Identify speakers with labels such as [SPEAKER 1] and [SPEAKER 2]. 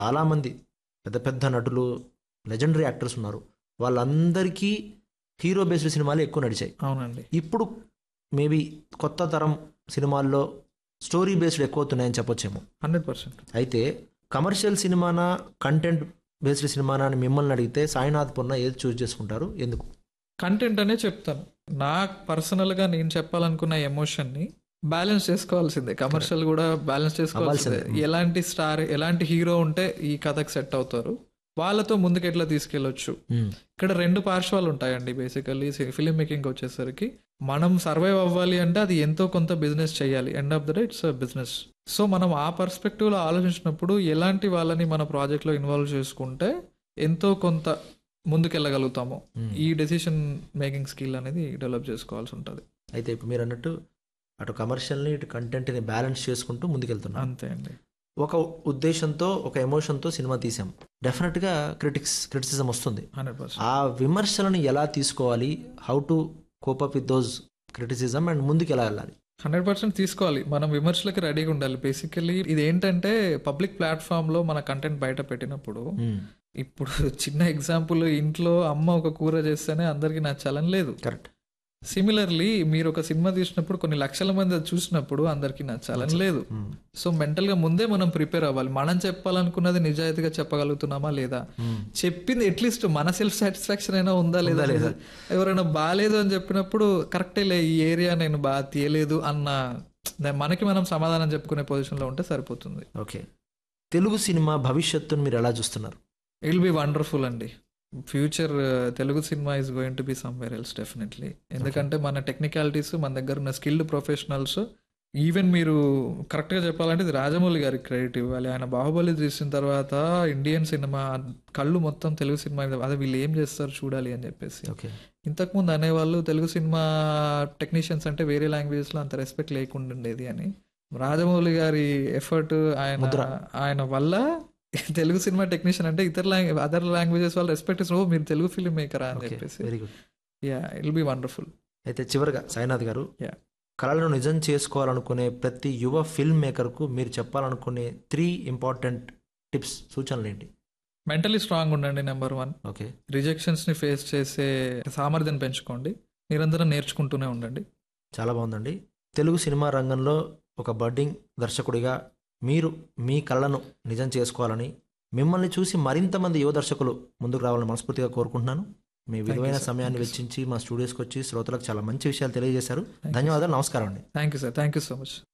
[SPEAKER 1] చాలామంది పెద్ద పెద్ద నటులు లెజెండరీ యాక్టర్స్ ఉన్నారు వాళ్ళందరికీ హీరో బేస్డ్ సినిమాలు ఎక్కువ నడిచాయి
[SPEAKER 2] అవునండి
[SPEAKER 1] ఇప్పుడు మేబీ కొత్త తరం సినిమాల్లో స్టోరీ బేస్డ్ ఎక్కువ అవుతున్నాయని చెప్పొచ్చేమో
[SPEAKER 2] హండ్రెడ్ పర్సెంట్
[SPEAKER 1] అయితే కమర్షియల్ సినిమానా కంటెంట్ బేస్డ్ సినిమానా అని మిమ్మల్ని అడిగితే సాయినాథ్ పొన్న ఏది చూస్ చేసుకుంటారు ఎందుకు
[SPEAKER 2] కంటెంట్ అనే చెప్తాను నాకు పర్సనల్గా నేను చెప్పాలనుకున్న ఎమోషన్ని బ్యాలెన్స్ చేసుకోవాల్సిందే కమర్షియల్ కూడా బ్యాలెన్స్ చేసుకోవాల్సిందే
[SPEAKER 1] అవ్వాల్సిందే.
[SPEAKER 2] ఎలాంటి స్టార్ ఎలాంటి హీరో ఉంటే ఈ కథకు సెట్ అవుతారు వాళ్ళతో ముందుకు ఎట్లా తీసుకెళ్ళొచ్చు ఇక్కడ రెండు పార్శ్వాలు ఉంటాయండి బేసికల్లీ ఫిలిం మేకింగ్ వచ్చేసరికి మనం సర్వైవ్ అవ్వాలి అంటే అది ఎంతో కొంత బిజినెస్ చేయాలి end of the day it's business so మనం ఆ పర్స్పెక్టివ్లో ఆలోచించినప్పుడు ఎలాంటి వాళ్ళని మన ప్రాజెక్ట్లో ఇన్వాల్వ్ చేసుకుంటే ఎంతో కొంత ముందుకెళ్ళగలుగుతాము ఈ డెసిషన్ మేకింగ్ స్కిల్ అనేది డెవలప్ చేసుకోవాల్సి ఉంటుంది
[SPEAKER 1] అయితే ఇప్పుడు మీరు అన్నట్టు అటు కమర్షియల్ని ఇటు కంటెంట్ని బ్యాలెన్స్ చేసుకుంటూ ముందుకెళ్తున్నాం
[SPEAKER 2] అంతే అండి
[SPEAKER 1] ఒక ఉద్దేశంతో ఒక ఎమోషన్తో సినిమా తీసాం డెఫినెట్గా క్రిటిక్స్ క్రిటిసిజం వస్తుంది
[SPEAKER 2] హండ్రెడ్ పర్సెంట్
[SPEAKER 1] ఆ విమర్శలను ఎలా తీసుకోవాలి how to cope up with those criticism and ముందుకు ఎలా వెళ్ళాలి
[SPEAKER 2] హండ్రెడ్ పర్సెంట్ తీసుకోవాలి మనం విమర్శలకు రెడీగా ఉండాలి బేసికలీ ఇది ఏంటంటే పబ్లిక్ ప్లాట్ఫామ్ లో మన కంటెంట్ బయట పెట్టినప్పుడు ఇప్పుడు చిన్న ఎగ్జాంపుల్ ఇంట్లో అమ్మ ఒక కూర చేస్తేనే అందరికి నచ్చాలని లేదు
[SPEAKER 1] కరెక్ట్
[SPEAKER 2] సిమిలర్లీ మీరు ఒక సినిమా తీసినప్పుడు కొన్ని లక్షల మంది అది చూసినప్పుడు అందరికి నచ్చాలని లేదు సో మెంటల్ గా ముందే మనం ప్రిపేర్ అవ్వాలి మనం చెప్పాలనుకున్నది నిజాయితీగా చెప్పగలుగుతున్నామా లేదా చెప్పింది అట్లీస్ట్ మన సెల్ఫ్ సాటిస్ఫాక్షన్ అయినా ఉందా లేదా
[SPEAKER 1] లేదా?
[SPEAKER 2] ఎవరైనా బాగాలేదు అని చెప్పినప్పుడు కరెక్టే లే ఈ ఏరియా నేను బాగా తీయలేదు అన్న దా- మనకి మనం సమాధానం చెప్పుకునే పొజిషన్ లో ఉంటే సరిపోతుంది
[SPEAKER 1] ఓకే తెలుగు సినిమా భవిష్యత్తును మీరు ఎలా చూస్తున్నారు
[SPEAKER 2] విల్ బి వండర్ఫుల్ అండి future Telugu cinema is going to be somewhere else definitely ఎందుకంటే మన టెక్నికాలిటీస్ మన దగ్గర ఉన్న స్కిల్డ్ ప్రొఫెషనల్స్ ఈవెన్ మీరు కరెక్ట్గా చెప్పాలంటే ఇది రాజమౌళి గారికి క్రెడిట్ ఇవ్వాలి ఆయన బాహుబలి తీసిన తర్వాత ఇండియన్ సినిమా కళ్ళు మొత్తం తెలుగు సినిమా మీద అదే వీళ్ళు ఏం చేస్తారు చూడాలి అని చెప్పేసి
[SPEAKER 1] ఓకే
[SPEAKER 2] ఇంతకుముందు అనేవాళ్ళు తెలుగు సినిమా టెక్నీషియన్స్ అంటే వేరే లాంగ్వేజెస్లో అంత రెస్పెక్ట్ లేకుండా ఉండేది అని రాజమౌళి గారి ఎఫర్ట్ ఆయన
[SPEAKER 1] ముద్ర.
[SPEAKER 2] ఆయన వల్ల తెలుగు సినిమా టెక్నీషియన్ అంటే ఇతర లాంగ్వేజ్ అదర్ లాంగ్వేజెస్ వాళ్ళు రెస్పెక్ట్ ఓ మీరు తెలుగు ఫిల్మ్ మేకరా అని
[SPEAKER 1] ఓకే
[SPEAKER 2] చెప్పేసి
[SPEAKER 1] very good
[SPEAKER 2] yeah will be wonderful
[SPEAKER 1] అయితే చివరిగా సాయినాథ్ గారు
[SPEAKER 2] Yeah.
[SPEAKER 1] కళలను నిజం చేసుకోవాలనుకునే ప్రతి యువ ఫిల్మ్ మేకర్కు మీరు చెప్పాలనుకునే త్రీ ఇంపార్టెంట్ టిప్స్ సూచనలు ఏంటి
[SPEAKER 2] మెంటలీ స్ట్రాంగ్ ఉండండి నెంబర్ వన్
[SPEAKER 1] ఓకే
[SPEAKER 2] రిజెక్షన్స్ ని ఫేస్ చేసే సామర్థ్యం పెంచుకోండి నిరంతరం నేర్చుకుంటూనే ఉండండి
[SPEAKER 1] చాలా బాగుందండి తెలుగు సినిమా రంగంలో ఒక బడ్డింగ్ దర్శకుడిగా మీరు మీ కళలను నిజం చేసుకోవాలని మిమ్మల్ని చూసి మరింత మంది యువ దర్శకులు ముందుకు రావాలని మనస్ఫూర్తిగా కోరుకుంటున్నాను మీ విలువైన
[SPEAKER 2] sir.
[SPEAKER 1] సమయాన్ని
[SPEAKER 2] Thank you,
[SPEAKER 1] వెచ్చించి మా స్టూడియోస్కి వచ్చి శ్రోతలకు చాలా మంచి విషయాలు తెలియజేశారు ధన్యవాదాలు నమస్కారం అండి
[SPEAKER 2] thank you sir thank you so much